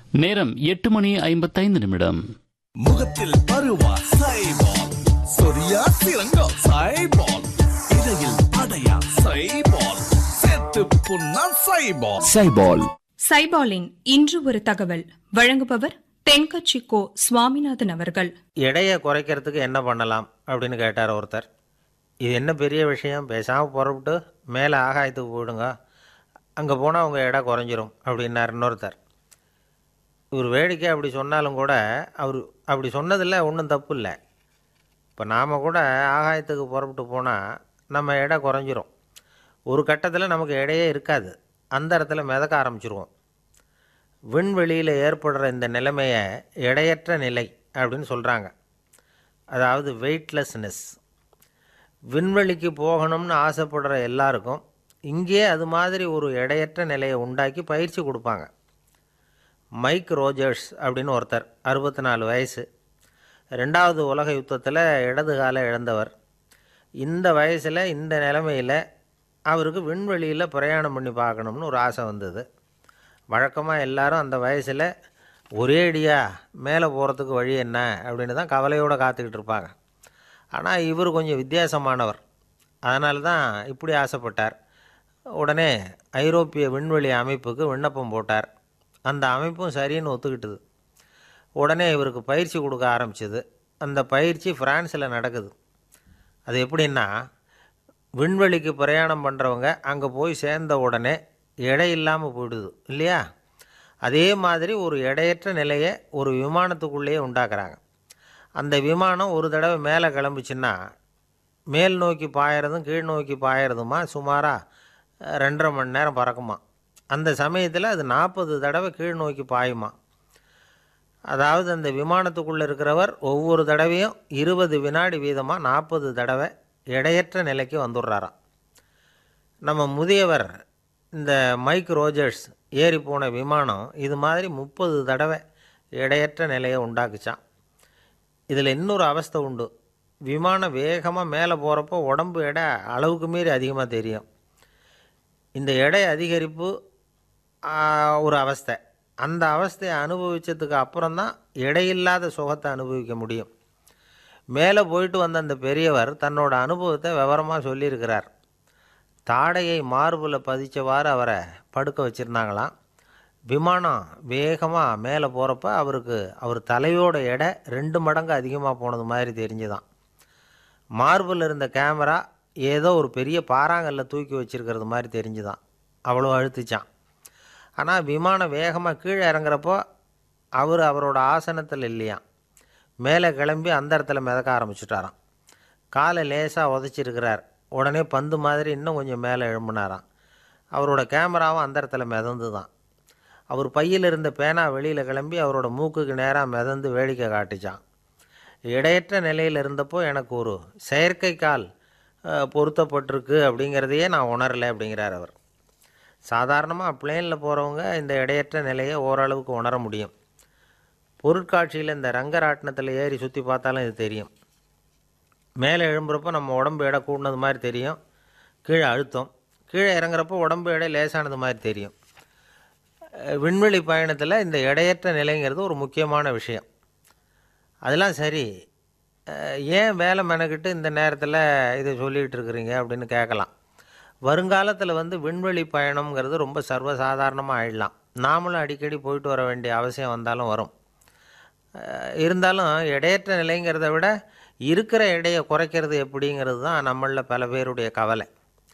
நேரம் எட்டு மணி ஐம்பத்தைந்து நிமிடம் முகத்தில் பருவா சைபால் சொரியா சிறங்கோ சைபால் இடையில் அடையா சைபால் செத்து புண்ணா சைபால் சைபால் சைபாலின் இன்று ஒரு தகவல் வழங்குபவர் தென்கட்சி கோ சுவாமிநாதன் அவர்கள் எடையை குறைக்கிறதுக்கு என்ன பண்ணலாம் அப்படின்னு கேட்டார் ஒருத்தர் இது என்ன பெரிய விஷயம் பேசாமல் புறப்பட்டு மேலே ஆகாயத்துக்கு போயிடுங்க அங்கே போனால் உங்கள் எடை குறைஞ்சிரும் அப்படின்னார் இன்னொருத்தர் இவர் வேடிக்கை அப்படி சொன்னாலும் கூட அவர் அப்படி சொன்னதில் ஒன்றும் தப்பு இல்லை இப்போ நாம் கூட ஆகாயத்துக்கு புறப்பட்டு போனால் நம்ம எடை குறைஞ்சிரும் ஒரு கட்டத்தில் நமக்கு எடையே இருக்காது அந்த இடத்துல மிதக்க ஆரம்பிச்சிருவோம் விண்வெளியில் ஏற்படுற இந்த நிலைமையை எடையற்ற நிலை அப்படின்னு சொல்கிறாங்க அதாவது வெயிட்லெஸ்னஸ் விண்வெளிக்கு போகணும்னு ஆசைப்படுற எல்லாருக்கும் இங்கே அது மாதிரி ஒரு எடையற்ற நிலையை உண்டாக்கி பயிற்சி கொடுப்பாங்க மைக் ரோஜர்ஸ் அப்படின்னு ஒருத்தர் அறுபத்தி நாலு வயசு ரெண்டாவது உலக யுத்தத்தில் இடது காலை இழந்தவர் இந்த வயசில் இந்த நிலைமையில் அவருக்கு விண்வெளியில் பிரயாணம் பண்ணி பார்க்கணும்னு ஒரு ஆசை வந்தது வழக்கமாக எல்லாரும் அந்த வயசில் ஒரே அடியாக மேலே போகிறதுக்கு வழி என்ன அப்படின்னு தான் கவலையோடு காத்துக்கிட்டு இருப்பாங்க ஆனால் இவர் கொஞ்சம் வித்தியாசமானவர் அதனால தான் இப்படி ஆசைப்பட்டார் உடனே ஐரோப்பிய விண்வெளி அமைப்புக்கு விண்ணப்பம் போட்டார் அந்த அமைப்பும் சரின்னு ஒத்துக்கிட்டுது உடனே இவருக்கு பயிற்சி கொடுக்க ஆரம்பிச்சது அந்த பயிற்சி ஃப்ரான்ஸில் நடக்குது அது எப்படின்னா விண்வெளிக்கு பிரயாணம் பண்ணுறவங்க அங்கே போய் சேர்ந்த உடனே எடை இல்லாமல் போயிடுது இல்லையா அதே மாதிரி ஒரு எடையற்ற நிலையை ஒரு விமானத்துக்குள்ளேயே உண்டாக்குறாங்க அந்த விமானம் ஒரு தடவை மேலே கிளம்பிச்சுன்னா மேல் நோக்கி பாயறதும் கீழ் நோக்கி பாயறதுமா சுமாராக ரெண்டரை மணி நேரம் பறக்குமா அந்த சமயத்தில் அது நாற்பது தடவை கீழ் நோக்கி பாயுமா அதாவது அந்த விமானத்துக்குள்ளே இருக்கிறவர் ஒவ்வொரு தடவையும் இருபது வினாடி வீதமாக நாற்பது தடவை எடையற்ற நிலைக்கு வந்துடுறாராம் நம்ம முதியவர் இந்த மைக் ரோஜர்ஸ் ஏறி போன விமானம் இது மாதிரி முப்பது தடவை எடையற்ற நிலையை உண்டாக்குச்சான் இதில் இன்னொரு அவஸ்தை உண்டு விமானம் வேகமாக மேலே போகிறப்போ உடம்பு எடை அளவுக்கு மீறி அதிகமாக தெரியும் இந்த எடை அதிகரிப்பு ஆ, ஒரு அவஸ்தை அந்த அவஸ்தையை அனுபவித்ததுக்கு அப்புறம்தான் எடையில்லாத சுகத்தை அனுபவிக்க முடியும் மேலே போயிட்டு வந்த அந்த பெரியவர் தன்னோட அனுபவத்தை விவரமாக சொல்லியிருக்கிறார் தாடையை மார்பில் பதிச்சவாறு அவரை படுக்க வச்சுருந்தாங்களாம் விமானம் வேகமாக மேலே போகிறப்ப அவருக்கு அவர் தலையோட எடை ரெண்டு மடங்கு அதிகமாக போனது மாதிரி தெரிஞ்சுதான் மார்பில் இருந்த கேமரா ஏதோ ஒரு பெரிய பாறாங்கல்ல தூக்கி வச்சிருக்கிறது மாதிரி தெரிஞ்சுதான் அவ்வளோ அழுத்துச்சான் ஆனால் விமானம் வேகமாக கீழே இறங்குறப்போ அவர் அவரோட ஆசனத்தில் இல்லையாம் மேலே கிளம்பி அந்த இடத்துல மிதக்க ஆரம்பிச்சுட்டாராம் காலை லேசாக உதச்சிருக்கிறார் உடனே பந்து மாதிரி இன்னும் கொஞ்சம் மேலே எழும்பினாராம் அவரோட கேமராவும் அந்த இடத்துல மிதந்து தான் அவர் பையில் இருந்த பேனா வெளியில் கிளம்பி அவரோட மூக்குக்கு நேராக மிதந்து வேடிக்கை காட்டுச்சான் இடையற்ற நிலையில் இருந்தப்போ எனக்கு ஒரு செயற்கை கால் அஹ், பொருத்தப்பட்டிருக்கு அப்படிங்கிறதையே நான் உணரலை அப்படிங்கிறார் அவர் சாதாரணமாக பிளேனில் போகிறவங்க இந்த இடையற்ற நிலையை ஓரளவுக்கு உணர முடியும் பொருட்காட்சியில் இந்த ரங்கராட்டினத்தில் ஏறி சுற்றி பார்த்தாலும் இது தெரியும் மேலே எழும்புறப்போ நம்ம உடம்பு எடை கூடினது மாதிரி தெரியும் கீழே அழுத்தம் கீழே இறங்குறப்போ உடம்பு எடை லேசானது மாதிரி தெரியும் அஹ் விண்வெளி பயணத்தில் இந்த எடையற்ற நிலைங்கிறது ஒரு முக்கியமான விஷயம் அதெல்லாம் சரி அஹ் ஏன் வேலை மெனக்கிட்டு இந்த நேரத்தில் இதை சொல்லிகிட்டு இருக்கிறீங்க அப்படின்னு கேட்கலாம் வருங்காலத்தில் வந்து விண்வெளி பயணம்ங்கிறது ரொம்ப சர்வசாதாரணமாக ஆயிடலாம் நாமளும் அடிக்கடி போயிட்டு வர வேண்டிய அவசியம் வந்தாலும் வரும் அஹ் இருந்தாலும் எடையற்ற நிலைங்கிறத விட இருக்கிற எடையை குறைக்கிறது எப்படிங்கிறது தான் நம்மளில் பல பேருடைய கவலை